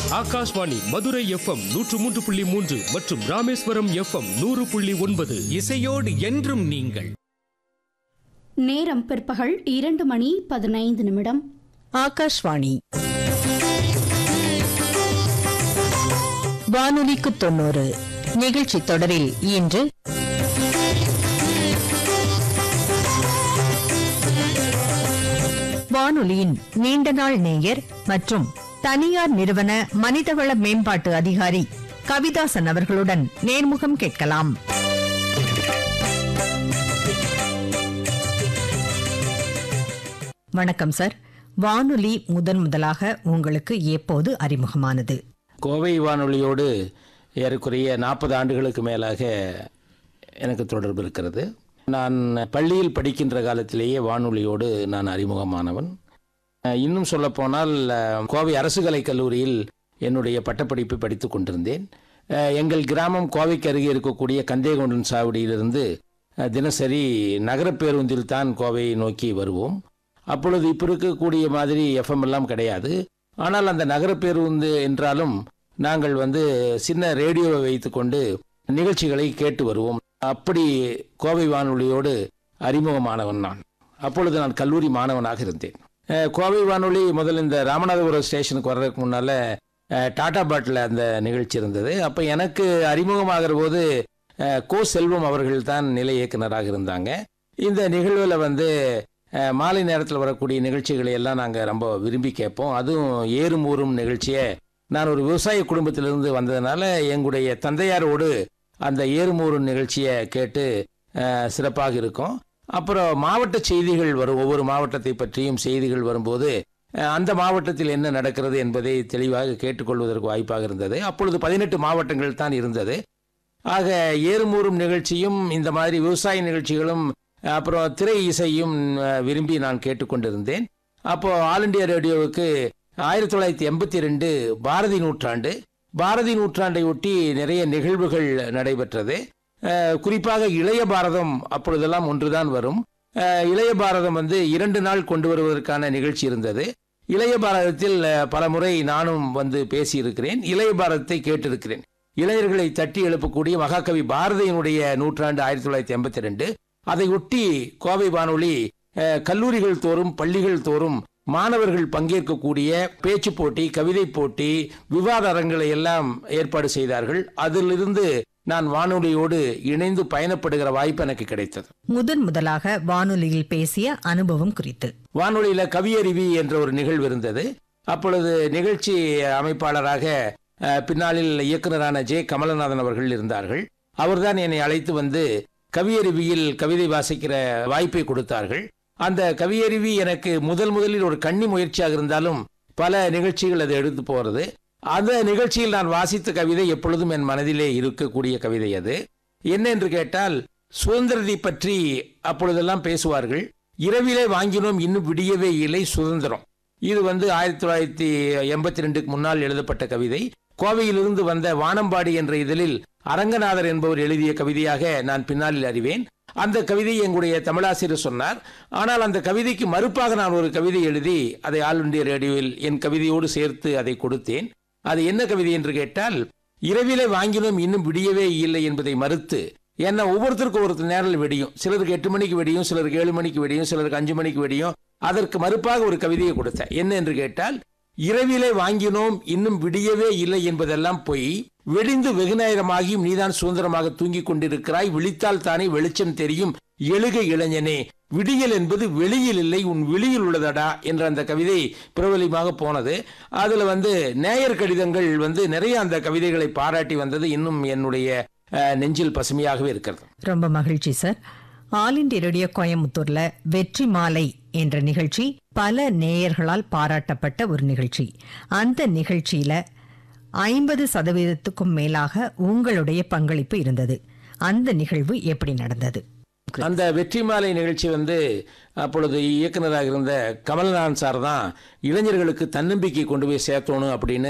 Akashvani Madurai FM நூற்று மூன்று புள்ளி மூன்று மற்றும் ராமேஸ்வரம் எஃப்எம் நூறு புள்ளி ஒன்பது இசையோடு என்றும் நீங்கள் நேரம் பிற்பகல் இரண்டு மணி பதினைந்து நிமிடம் ஆகாஷ்வாணி வானொலிக்கு தொண்ணூறு நிகழ்ச்சி தொடரில் இன்று வானொலியின் நீண்ட நாள் நேயர் மற்றும் தனியார் நிறுவன மனிதவள மேம்பாட்டு அதிகாரி கவிதாசன் அவர்களுடன் நேர்முகம் கேட்கலாம் வணக்கம் சார் வானொலி முதன் முதலாக உங்களுக்கு எப்போது அறிமுகமானது கோவை வானொலியோடு ஏறக்குறைய நாற்பது ஆண்டுகளுக்கு மேலாக எனக்கு தொடர்பு இருக்கிறது நான் பள்ளியில் படிக்கின்ற காலத்திலேயே வானொலியோடு நான் அறிமுகமானவன் அஹ், இன்னும் சொல்லப்போனால் அஹ், கோவை அரசு கலைக் கல்லூரியில் என்னுடைய பட்டப்படிப்பு படித்து கொண்டிருந்தேன் அஹ், எங்கள் கிராமம் கோவைக்கு அருகே இருக்கக்கூடிய கந்தேகொண்டன் சாவடியிலிருந்து அஹ், தினசரி நகரப் பேருந்தில் தான் கோவையை நோக்கி வருவோம் அப்பொழுது இப்போ இருக்கக்கூடிய மாதிரி எஃப்எம் எல்லாம் கிடையாது ஆனால் அந்த நகர பேருந்து என்றாலும் நாங்கள் வந்து சின்ன ரேடியோவை வைத்துக்கொண்டு நிகழ்ச்சிகளை கேட்டு வருவோம் அப்படி கோவை வானொலியோடு அறிமுகமானவன் நான் அப்பொழுது நான் கல்லூரி மாணவனாக இருந்தேன் அஹ், கோவை வானொலி முதல்ல இந்த ராமநாதபுரம் ஸ்டேஷனுக்கு வர்றதுக்கு முன்னால அஹ், டாடா பாட்டில் அந்த நிகழ்ச்சி இருந்தது அப்போ எனக்கு அறிமுகமாகிற போது அஹ், கோ செல்வம் அவர்கள் தான் நிலை இயக்குனராக இருந்தாங்க இந்த நிகழ்வில் வந்து அஹ், மாலை நேரத்தில் வரக்கூடிய நிகழ்ச்சிகளை எல்லாம் நாங்கள் ரொம்ப விரும்பி கேட்போம் அதுவும் ஏறும் ஊறும் நிகழ்ச்சியை நான் ஒரு விவசாய குடும்பத்திலிருந்து வந்ததுனால எங்களுடைய தந்தையாரோடு அந்த ஏறும் ஊறும் நிகழ்ச்சியை கேட்டு அஹ், சிறப்பாக இருக்கும் அப்புறம் மாவட்ட செய்திகள் வரும் ஒவ்வொரு மாவட்டத்தை பற்றியும் செய்திகள் வரும்போது அஹ், அந்த மாவட்டத்தில் என்ன நடக்கிறது என்பதை தெளிவாக கேட்டுக்கொள்வதற்கு வாய்ப்பாக இருந்தது அப்பொழுது பதினெட்டு மாவட்டங்கள் தான் இருந்தது ஆக ஏறுமூறும் நிகழ்ச்சியும் இந்த மாதிரி விவசாய நிகழ்ச்சிகளும் அப்புறம் திரை இசையும் அஹ், விரும்பி நான் கேட்டுக்கொண்டிருந்தேன் அப்போ ஆல் இண்டியா ரேடியோவுக்கு ஆயிரத்தி தொள்ளாயிரத்தி எண்பத்தி ரெண்டு பாரதி நூற்றாண்டு பாரதி நூற்றாண்டை ஒட்டி நிறைய நிகழ்வுகள் நடைபெற்றது அஹ், குறிப்பாக இளைய பாரதம் அப்பொழுதெல்லாம் ஒன்றுதான் வரும் அஹ், இளைய பாரதம் வந்து இரண்டு நாள் கொண்டு வருவதற்கான நிகழ்ச்சி இருந்தது இளைய பாரதத்தில் அஹ், பல முறை நானும் வந்து பேசியிருக்கிறேன் இளைய பாரதத்தை கேட்டிருக்கிறேன் இளைஞர்களை தட்டி எழுப்பக்கூடிய மகாகவி பாரதியினுடைய நூற்றாண்டு ஆயிரத்தி தொள்ளாயிரத்தி எண்பத்தி ரெண்டு அதை ஒட்டி கோவை வானொலி அஹ், கல்லூரிகள் தோறும் பள்ளிகள் தோறும் மாணவர்கள் பங்கேற்கக்கூடிய பேச்சு போட்டி கவிதை போட்டி விவாத அரங்களை எல்லாம் ஏற்பாடு செய்தார்கள் அதிலிருந்து நான் வானொலியோடு இணைந்து பயணப்படுகிற வாய்ப்பு எனக்கு கிடைத்தது முதன் முதலாக வானொலியில் பேசிய அனுபவம் குறித்து வானொலியில கவியருவி என்ற ஒரு நிகழ்வு இருந்தது அப்பொழுது நிகழ்ச்சி அமைப்பாளராக அஹ், பின்னாளில் இயக்குனரான ஜே கமலநாதன் அவர்கள் இருந்தார்கள் அவர்தான் என்னை அழைத்து வந்து கவியருவியில் கவிதை வாசிக்கிற வாய்ப்பை கொடுத்தார்கள் அந்த கவியருவி எனக்கு முதல் முதலில் ஒரு கன்னி முயற்சியாக இருந்தாலும் பல நிகழ்ச்சிகள் அது எடுத்து போறது அந்த நிகழ்ச்சியில் நான் வாசித்த கவிதை எப்பொழுதும் என் மனதிலே இருக்கக்கூடிய கவிதை அது என்ன என்று கேட்டால் சுதந்திரத்தை பற்றி அப்பொழுதெல்லாம் பேசுவார்கள் இரவிலே வாங்கினோம் இன்னும் விடியவே இல்லை சுதந்திரம் இது வந்து ஆயிரத்தி தொள்ளாயிரத்தி எண்பத்தி ரெண்டுக்கு முன்னால் எழுதப்பட்ட கவிதை கோவையிலிருந்து வந்த வானம்பாடி என்ற இதழில் அரங்கநாதர் என்பவர் எழுதிய கவிதையாக நான் பின்னாளில் அறிவேன் அந்த கவிதையை எங்களுடைய தமிழாசிரியர் சொன்னார் ஆனால் அந்த கவிதைக்கு மறுப்பாக நான் ஒரு கவிதை எழுதி அதை ஆல் இண்டியா ரேடியோவில் என் கவிதையோடு சேர்த்து அதை கொடுத்தேன் அது என்ன கவிதை என்று கேட்டால் இரவிலே வாங்கினோம் இன்னும் விடியவே இல்லை என்பதை மறுத்து ஏன்னா ஒவ்வொருத்தருக்கும் ஒரு நேரில் வெடியும் சிலருக்கு எட்டு மணிக்கு வெடியும் சிலருக்கு ஏழு மணிக்கு வெடியும் சிலருக்கு அஞ்சு மணிக்கு வெடியும் அதற்கு மறுப்பாக ஒரு கவிதையை கொடுத்தேன் என்ன என்று கேட்டால் இரவிலே வாங்கினோம் இன்னும் விடியவே இல்லை என்பதெல்லாம் பொய் வெடிந்து வெகுநேரமாகியும் நீதான் சுதந்திரமாக தூங்கிக் கொண்டிருக்கிறாய் விழித்தால் தானே வெளிச்சம் தெரியும் எழுக இளைஞனே விடியல் என்பது வெளியில் இல்லை உன் விழியில் உள்ளதடா என்ற அந்த கவிதை பிரபலமாக போனது அதுல வந்து நேயர் கடிதங்கள் வந்து நிறைய அந்த கவிதைகளை பாராட்டி வந்தது இன்னும் என்னுடைய அஹ், நெஞ்சில் பசுமையாகவே இருக்கிறது ரொம்ப மகிழ்ச்சி சார் ஆல் இண்டியா ரேடியோ கோயம்புத்தூர்ல வெற்றி மாலை என்ற நிகழ்ச்சி பல நேயர்களால் பாராட்டப்பட்ட ஒரு நிகழ்ச்சி அந்த நிகழ்ச்சியில ஐம்பது சதவீதத்துக்கும் மேலாக உங்களுடைய பங்களிப்பு இருந்தது அந்த நிகழ்வு எப்படி நடந்தது அந்த வெற்றி மாலை நிகழ்ச்சி வந்து அப்பொழுது இயக்குனராக இருந்த கமல்நாதன் சார் தான் இளைஞர்களுக்கு தன்னம்பிக்கை கொண்டு போய் சேர்த்தணும் அப்படின்னு